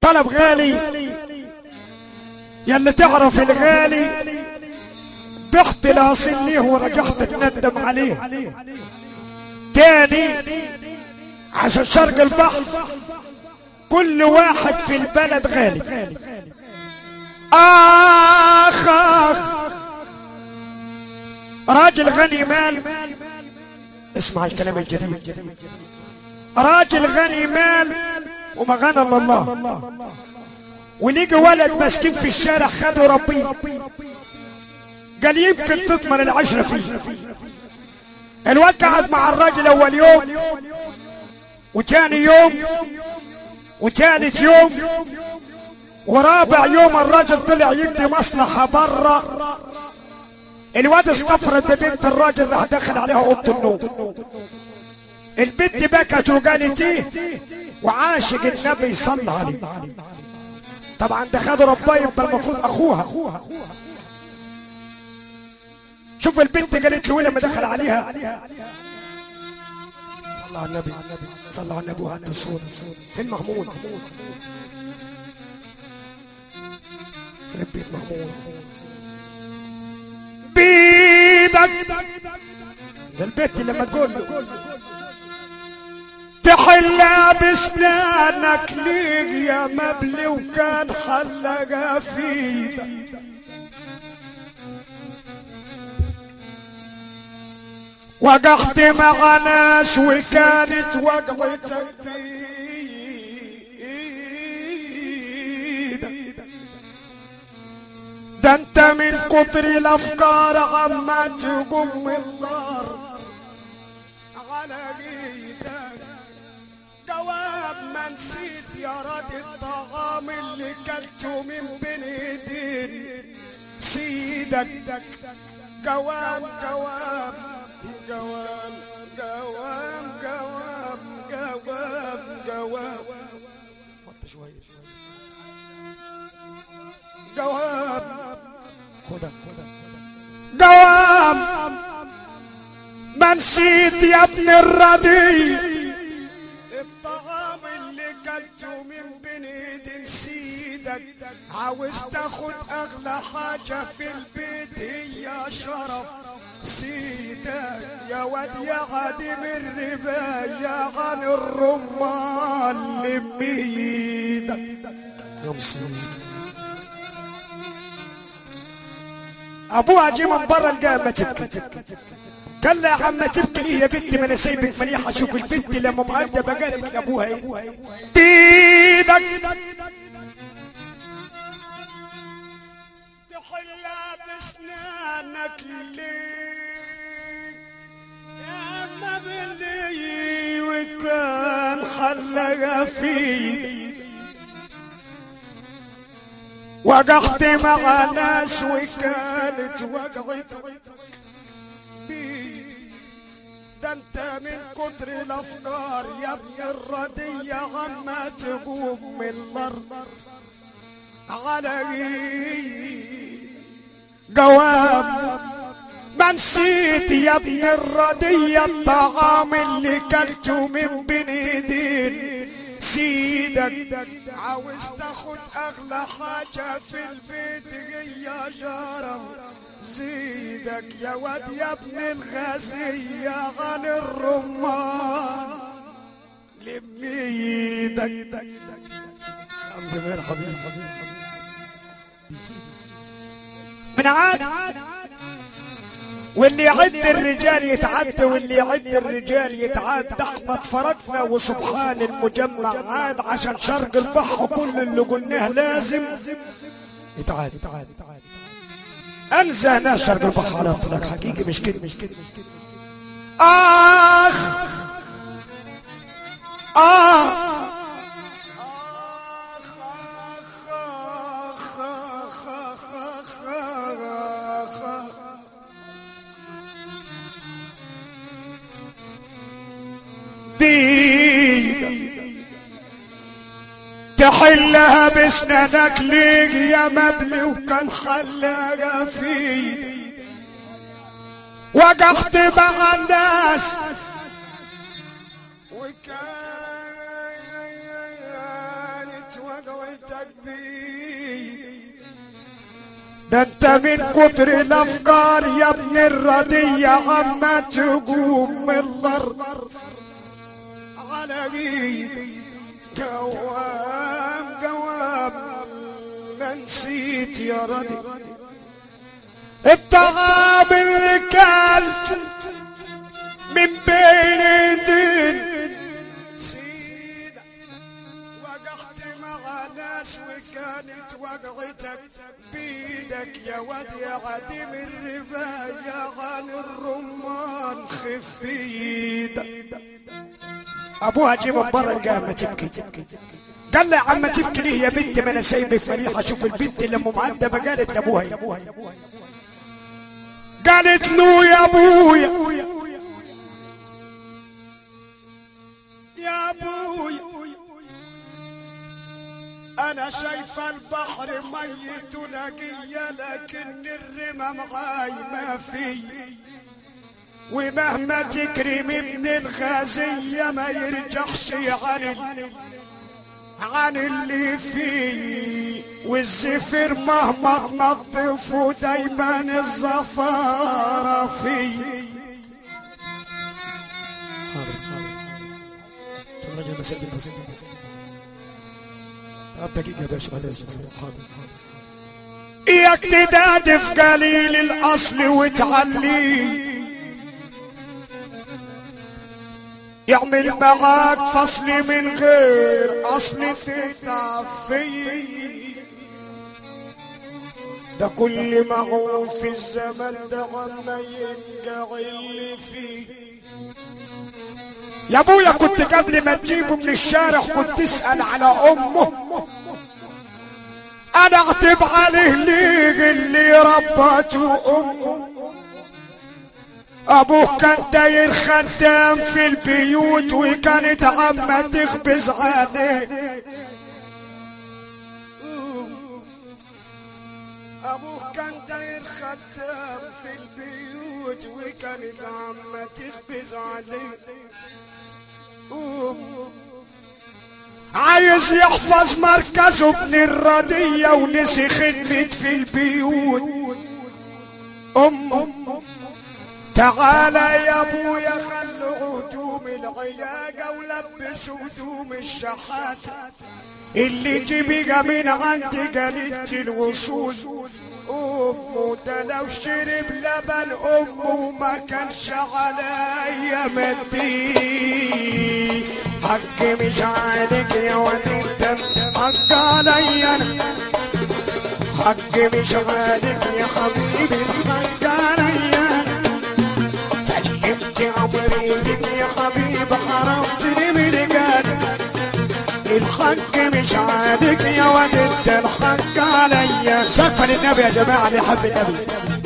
طلب غالي يا اللي تعرف الغالي بخت الاصيل ليه ورجعت تندم عليه تاني عشان شرق البحر كل واحد في البلد غالي آخ آخ راجل غني مال اسمع الكلام الجديد راجل غني مال وما غنى الا الله وليجي ولد مسكين في الشارع خده ربي قال يمكن تضمن العشرة فيه الواد قعد مع الراجل اول يوم وتاني يوم وتالت يوم ورابع يوم الراجل طلع يقضي مصلحة برا الواد استفرد ببنت الراجل راح دخل عليها اوضه النوم البنت بكت وقالت ايه وعاشق النبي صلى عليه طبعا ده خد رباه يبقى المفروض اخوها شوف البنت قالت له لما دخل عليها صلى على النبي صلى على النبي وهات الصوت فين محمود في بيت محمود بيدك ده البيت لما تقول له تحلى بسنانك ليك يا مبلي وكان حلقة فيك وقعت مع ناس وكانت وقعتك ده انت من كتر الافكار عما تقوم النار على ايدك جواب ما نسيت يا رد الطعام اللي كلته من بين ايدين سيدك جواب جواب جواب جواب جواب جواب جواب وطي شوية جواب خدك خدك جواب ما نسيت يا ابن الردي الطعام اللي كلته من بين ايدين سيدك عاوز تاخد اغلى حاجة في البيت هي شرف سيدك يا واد يا عديم الربا يا عن الرمان لميدك يوم سيد ابوها جه من برا لقاها ما تبكي قال لها يا عم تبكي ليه يا بنتي ما انا سايبك مليحه شوف البنت لما مؤدبه قالت لابوها ايه بيدك تحلى بسنانك ليه يا نبلي وكان حلقة فيه وقعت مع ناس وكانت وقعت بيه ده انت من كتر الافكار يا ابن الردية عما تقوم من الارض على جواب ما نسيت يا ابن الردية الطعام اللي كلته من بين ايدين سيدك عاوز تاخد اغلى حاجة في البيت هي جارة زيدك يا واد يا ابن الغزية عن الرمان لم ايدك عم جميل حبيبي من عاد واللي يعد الرجال يتعد واللي يعد الرجال يتعاد احنا اتفرجنا وسبحان المجمع عاد عشان شرق البحر كل اللي قلناه لازم يتعاد يتعاد يتعاد انزه ناس شرق البحر على اطلاق حقيقي مش كده مش كده مش كده اخ اخ دي تحلها بسندك ليك يا مبلي وكان حلاقة فيه وقفت مع الناس وكانت وقوة وقعتك بيه ده انت من كتر الافكار يا ابن الردية عما تقوم من الارض على ايدي قوام قوام ما نسيت يا ردي الطعام اللي كلت من بين ايدين سيدة وقعت مع ناس وكانت وقعتك بيدك يا واد يا عديم الرباية عن الرمان خف ايدك ابوها جيب من بره لقاها ما تبكي قال لها عم تبكي ليه يا بنت ما انا سايبك مليحه شوف البنت اللي ام مؤدبه قالت لابوها قالت له يا ابويا يا ابوي انا شايفه البحر ميت ونقية لكن الرمى معاي ما في ومهما تكرم ابن الغازية ما يرجعش عن ال- عن اللي فيه والزفر مهما تنظفه دايما الزفارة فيه الرجل مسجل بس دقيقة يا باشا معلش حاضر اياك تداد في قليل الاصل وتعليه يعمل معاك فصل من غير اصل تتعب فيه ده كل ما هو في الزمن ده غما ينقع اللي فيه يا ابويا كنت قبل ما تجيبه من الشارع كنت تسأل على امه انا اعتب عليه ليه اللي ربته امه ابوه كان داير خدام في البيوت وكانت عمه تخبز عليه ابوه كان داير خدام في البيوت وكانت عمه تخبز عليه عايز يحفظ مركزه ابن الردية ونسي خدمة في البيوت أمه تعالى يا ابويا خلوا هدوم العياقة ولبسوا هدوم الشحاتة اللي جيبيها من عند قليلة الوصول امه ده لو شرب لبن امه ما كانش عليا مدي حق مش عليك يا ولد الدم حق عليا أنا. حق مش عليك يا حبيبي الحق عليا أنا. سلمت عمري لك يا حبيبي حرمتني من قلبي الحق مش عليك يا ولد الحق عليا سقف للنبي يا جماعه اللي يحب النبي